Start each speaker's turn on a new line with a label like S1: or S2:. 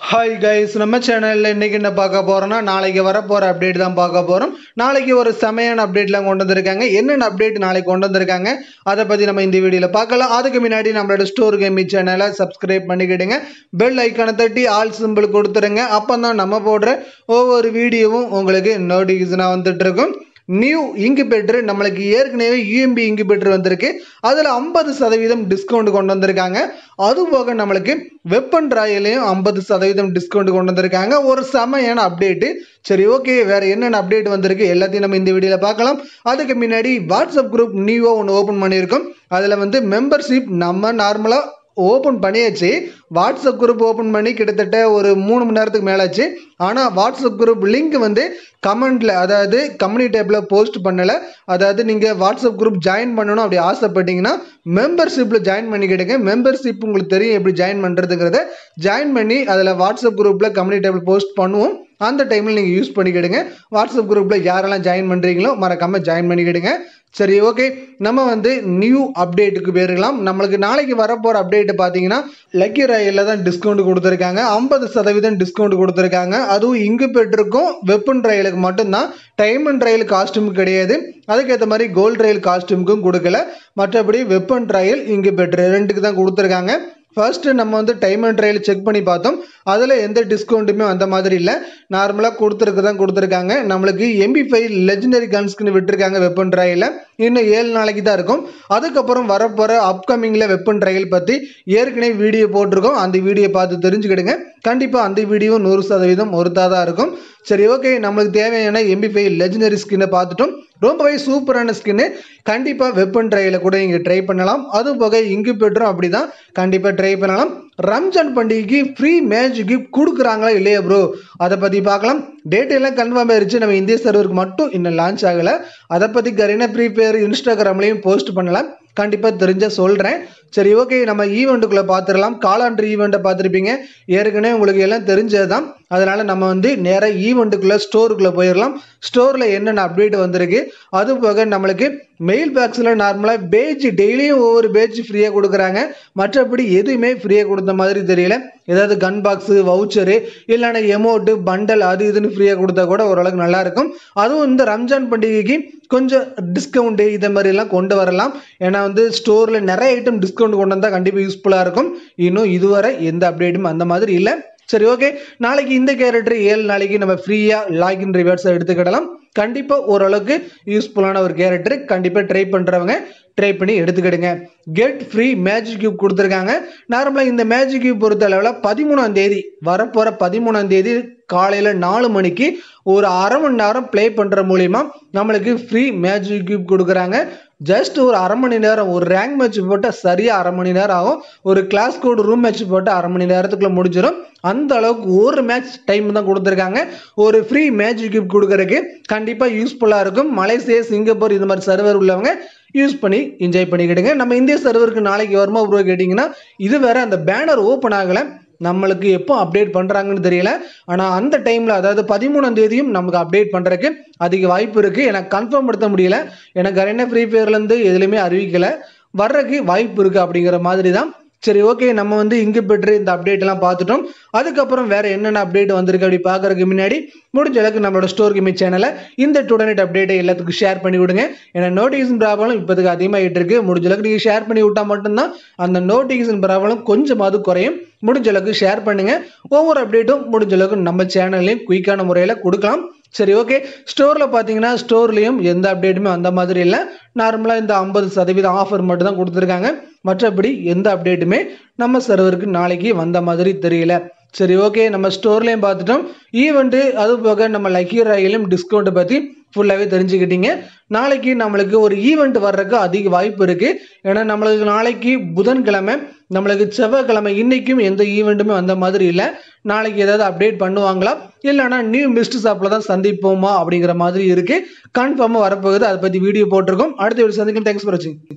S1: hi guys நம்ம சேனலில் இன்றைக்கி என்ன பார்க்க போகிறோம்னா நாளைக்கு வர போகிற அப்டேட் தான் பார்க்க போகிறோம் நாளைக்கு ஒரு செமையான அப்டேட்லாம் கொண்டு வந்திருக்காங்க என்னென்ன அப்டேட் நாளைக்கு கொண்டு வந்திருக்காங்க அதை பற்றி நம்ம இந்த வீடியோவில் பார்க்கலாம் அதுக்கு முன்னாடி நம்மளோட ஸ்டோர் கேமி சேனலை சப்ஸ்கிரைப் பண்ணிக்கிடுங்க பெல் ஐக்கானை தட்டி ஆல் சிம்பிள் கொடுத்துருங்க அப்போ தான் நம்ம போடுற ஒவ்வொரு வீடியோவும் உங்களுக்கு நோட்டிஃபிகேஷனாக வந்துட்டு இருக்கும் நியூ இன்குபேட்டர் நம்மளுக்கு ஏற்கனவே யூஎம்பி இன்குபேட்டர் வந்திருக்கு அதில் ஐம்பது சதவீதம் டிஸ்கவுண்ட் கொண்டு வந்திருக்காங்க அது போக நம்மளுக்கு வெப்பன் ராயிலையும் ஐம்பது சதவீதம் டிஸ்கவுண்ட் கொண்டு வந்திருக்காங்க ஒரு செமையான அப்டேட்டு சரி ஓகே வேற என்னென்ன அப்டேட் வந்திருக்கு எல்லாத்தையும் நம்ம இந்த வீடியோவில் பார்க்கலாம் அதுக்கு முன்னாடி வாட்ஸ்அப் குரூப் நியூவாக ஒன்று ஓப்பன் பண்ணியிருக்கோம் அதில் வந்து மெம்பர்ஷிப் நம்ம நார்மலாக ஓப்பன் பண்ணியாச்சு வாட்ஸ்அப் குரூப் ஓப்பன் பண்ணி கிட்டத்தட்ட ஒரு மூணு மணி நேரத்துக்கு மேலாச்சு ஆனால் வாட்ஸ்அப் குரூப் லிங்க் வந்து கமெண்ட்டில் அதாவது கம்யூனிட்டி டேப்பில் போஸ்ட் பண்ணலை அதாவது நீங்கள் வாட்ஸ்அப் குரூப் ஜாயின் பண்ணணும் அப்படி ஆசைப்பட்டீங்கன்னா மெம்பர்ஷிப்பில் ஜாயின் பண்ணிக்கிடுங்க மெம்பர்ஷிப் உங்களுக்கு தெரியும் எப்படி ஜாயின் பண்ணுறதுங்கிறத ஜாயின் பண்ணி அதில் வாட்ஸ்அப் குரூப்பில் கம்யூனிட்டி டேப்பில் போஸ்ட் பண்ணுவோம் அந்த டைமில் நீங்கள் யூஸ் பண்ணிக்கிடுங்க வாட்ஸ்அப் குரூப்பில் யாரெல்லாம் ஜாயின் பண்ணுறீங்களோ மறக்காமல் ஜாயின் பண்ணிக்கிடுங்க சரி ஓகே நம்ம வந்து நியூ அப்டேட்டுக்கு போயிருக்கலாம் நம்மளுக்கு நாளைக்கு வரப்போகிற அப்டேட் பார்த்தீங்கன்னா லக்கி ராயில் தான் டிஸ்கவுண்ட் கொடுத்துருக்காங்க ஐம்பது சதவீதம் டிஸ்கவுண்ட் கொடுத்துருக்காங்க அதுவும் இங்கு பெற்றிருக்கும் வெப்பன் ரயிலுக்கு மட்டும்தான் டைமண்ட் ரயில் காஸ்டியூம் கிடையாது அதுக்கேற்ற மாதிரி கோல்டு ரயில் காஸ்டியூமுக்கும் கொடுக்கல மற்றபடி வெப்பன் ரயில் இங்கு பெற்று ரெண்டுக்கு தான் கொடுத்துருக்காங்க ஃபர்ஸ்ட் நம்ம வந்து டைம் அண்ட் ட்ரையல் செக் பண்ணி பார்த்தோம் அதில் எந்த டிஸ்கவுண்ட்டுமே அந்த மாதிரி இல்லை நார்மலாக கொடுத்துருக்கு தான் கொடுத்துருக்காங்க நம்மளுக்கு எம்பி ஃபைவ் லெஜெண்டரி கன்ஸ்க்குன்னு விட்டுருக்காங்க வெப்பன் ட்ரையலில் இன்னும் ஏழு நாளைக்கு தான் இருக்கும் அதுக்கப்புறம் வரப்போகிற அப்கமிங்கில் வெப்பன் ட்ரையல் பற்றி ஏற்கனவே வீடியோ போட்டிருக்கோம் அந்த வீடியோ பார்த்து தெரிஞ்சுக்கிடுங்க கண்டிப்பாக அந்த வீடியோ நூறு சதவீதம் ஒருத்தாக தான் இருக்கும் சரி ஓகே நம்மளுக்கு தேவையான எம்பி ஃபைவ் லெஜெண்டரி ஸ்கின்னை பார்த்துட்டோம் ரொம்பவே சூப்பரான ஸ்கின்னு கண்டிப்பாக வெப்பன் ட்ரையில் கூட நீங்கள் ட்ரை பண்ணலாம் அதுவும் போக இங்கு பெற்றும் அப்படி தான் கண்டிப்பாக ட்ரை பண்ணலாம் ரம்ஜான் பண்டிகைக்கு ஃப்ரீ மேட்ச் கிஃப்ட் கொடுக்குறாங்களா இல்லையா ப்ரோ அதை பற்றி பார்க்கலாம் டேட் எல்லாம் கன்ஃபார்ம் ஆயிருச்சு நம்ம இந்திய சர்வருக்கு மட்டும் இன்னும் லான்ச் ஆகலை அதை பற்றி கரீனா ப்ரீ பேர் இன்ஸ்டாகிராம்லேயும் போஸ்ட் பண்ணலாம் கண்டிப்பாக தெரிஞ்ச சொல்கிறேன் சரி ஓகே நம்ம ஈவெண்ட்டுக்குள்ளே பார்த்துடலாம் காலாண்டு ஈவெண்ட்டை பார்த்துருப்பீங்க ஏற்கனவே உங்களுக்கு எல்லாம் தெரிஞ்சது தான் அதனால் நம்ம வந்து நேராக ஈவெண்ட்டுக்குள்ளே ஸ்டோருக்குள்ளே போயிடலாம் ஸ்டோரில் என்னென்ன அப்டேட் வந்திருக்கு அது போக நம்மளுக்கு மெயில் பாக்ஸில் நார்மலாக பேஜ் டெய்லியும் ஒவ்வொரு பேஜ் ஃப்ரீயாக கொடுக்குறாங்க மற்றபடி எதுவுமே ஃப்ரீயாக கொடுத்த மாதிரி தெரியல ஏதாவது கன் பாக்ஸு வவுச்சரு இல்லைன்னா எமௌண்ட்டு பண்டல் அது இதுன்னு ஃப்ரீயாக கொடுத்தா கூட ஓரளவுக்கு நல்லாயிருக்கும் அதுவும் இந்த ரம்ஜான் பண்டிகைக்கு கொஞ்சம் டிஸ்கவுண்ட்டு இதை மாதிரிலாம் கொண்டு வரலாம் ஏன்னா வந்து ஸ்டோரில் நிறைய ஐட்டம் டிஸ்கவுண்ட் கொண்டு வந்தால் கண்டிப்பாக யூஸ்ஃபுல்லாக இருக்கும் இன்னும் இதுவரை எந்த அப்டேட்டும் அந்த மாதிரி இல்லை சரி ஓகே நாளைக்கு இந்த கேரக்டர் ஏழு நாளைக்கு நம்ம ஃப்ரீயாக லாகின் ரிவார்ட்ஸை எடுத்துக்கிடலாம் கண்டிப்பாக ஓரளவுக்கு யூஸ்ஃபுல்லான ஒரு கேரக்டர் கண்டிப்பாக ட்ரை பண்ணுறவங்க ட்ரை பண்ணி எடுத்துக்கிடுங்க கெட் ஃப்ரீ மேஜிக் கியூப் கொடுத்துருக்காங்க நார்மலாக இந்த மேஜிக் கியூப் பொறுத்த அளவில் பதிமூணாம் தேதி வரப்போகிற பதிமூணாம் தேதி காலையில் நாலு மணிக்கு ஒரு அரை மணி நேரம் ப்ளே பண்ணுற மூலிமா நம்மளுக்கு ஃப்ரீ மேஜிக் கியூப் கொடுக்குறாங்க ஜஸ்ட் ஒரு அரை மணி நேரம் ஒரு ரேங்க் மேட்ச் போட்டால் சரியாக அரை மணி நேரம் ஆகும் ஒரு கிளாஸ் கோட் ரூம் மேட்ச் போட்டால் அரை மணி நேரத்துக்குள்ளே முடிஞ்சிடும் அந்த அளவுக்கு ஒரு மேட்ச் டைம் தான் கொடுத்துருக்காங்க ஒரு ஃப்ரீ மேஜிக் கியூப் கொடுக்குறதுக்கு கண்டிப்பாக யூஸ்ஃபுல்லாக இருக்கும் மலேசியா சிங்கப்பூர் இது மாதிரி சர்வர் உள்ளவங்க யூஸ் பண்ணி என்ஜாய் பண்ணிக்கிடுங்க நம்ம இந்திய சர்வருக்கு நாளைக்கு வருமா ப்ரோ கேட்டிங்கன்னா இது வேற அந்த பேனர் ஓப்பன் ஆகலை நம்மளுக்கு எப்போ அப்டேட் பண்ணுறாங்கன்னு தெரியல ஆனால் அந்த டைமில் அதாவது பதிமூணாம் தேதியும் நமக்கு அப்டேட் பண்ணுறதுக்கு அதிக வாய்ப்பு இருக்குது எனக்கு கன்ஃபார்ம் படுத்த முடியல எனக்கு அரேனா ஃப்ரீ ஃபயர்லேருந்து எதுலையுமே அறிவிக்கலை வர்றதுக்கு வாய்ப்பு இருக்குது அப்படிங்கிற மாதிரி தான் சரி ஓகே நம்ம வந்து இங்கு பெற்று இந்த அப்டேட் எல்லாம் பார்த்துட்டோம் அதுக்கப்புறம் வேற என்னென்ன அப்டேட் வந்திருக்கு அப்படி பார்க்கறதுக்கு முன்னாடி முடிஞ்ச அளவுக்கு நம்மளோட ஸ்டோர் கேமி சேனலை இந்த டுடனெட் அப்டேட்டை எல்லாத்துக்கும் ஷேர் பண்ணி விடுங்க ஏன்னா நோட்டிஃபிகேஷன் ப்ராப்ளம் இப்போதுக்கு அதிகமாகிட்டு இருக்கு முடிஞ்ச அளவுக்கு நீங்கள் ஷேர் பண்ணி விட்டால் மட்டும்தான் அந்த நோட்டிஃபிகேஷன் ப்ராப்ளம் கொஞ்சமாவது குறையும் முடிஞ்ச அளவுக்கு ஷேர் பண்ணுங்க ஒவ்வொரு அப்டேட்டும் முடிஞ்ச அளவுக்கு நம்ம சேனல்லையும் குயிக்கான முறையில் கொடுக்கலாம் சரி ஓகே ஸ்டோரில் பார்த்தீங்கன்னா ஸ்டோர்லேயும் எந்த அப்டேட்டுமே அந்த மாதிரி இல்லை நார்மலாக இந்த ஐம்பது சதவீதம் ஆஃபர் மட்டும் தான் கொடுத்துருக்காங்க மற்றபடி எந்த அப்டேட்டுமே நம்ம சர்வருக்கு நாளைக்கு வந்த மாதிரி தெரியல சரி ஓகே நம்ம ஸ்டோர்லேயும் பார்த்துட்டோம் ஈவெண்ட்டு அது போக நம்ம லக்கி ராயிலும் டிஸ்கவுண்ட்டை பற்றி ஃபுல்லாகவே தெரிஞ்சுக்கிட்டீங்க நாளைக்கு நம்மளுக்கு ஒரு ஈவெண்ட் வர்றதுக்கு அதிக வாய்ப்பு இருக்குது ஏன்னா நம்மளுக்கு நாளைக்கு புதன்கிழமை நம்மளுக்கு செவ்வாய்க்கிழமை இன்றைக்கும் எந்த ஈவெண்ட்டுமே வந்த மாதிரி இல்லை நாளைக்கு ஏதாவது அப்டேட் பண்ணுவாங்களா இல்லைனா நியூ மிஸ்ட் ஷாப்பில் தான் சந்திப்போமா அப்படிங்கிற மாதிரி இருக்குது கன்ஃபார்மாக வரப்போகுது அதை பற்றி வீடியோ போட்டிருக்கோம் அடுத்த வீடியோ சந்திக்கும் தேங்க்ஸ் ஃபார் வாட்சிங்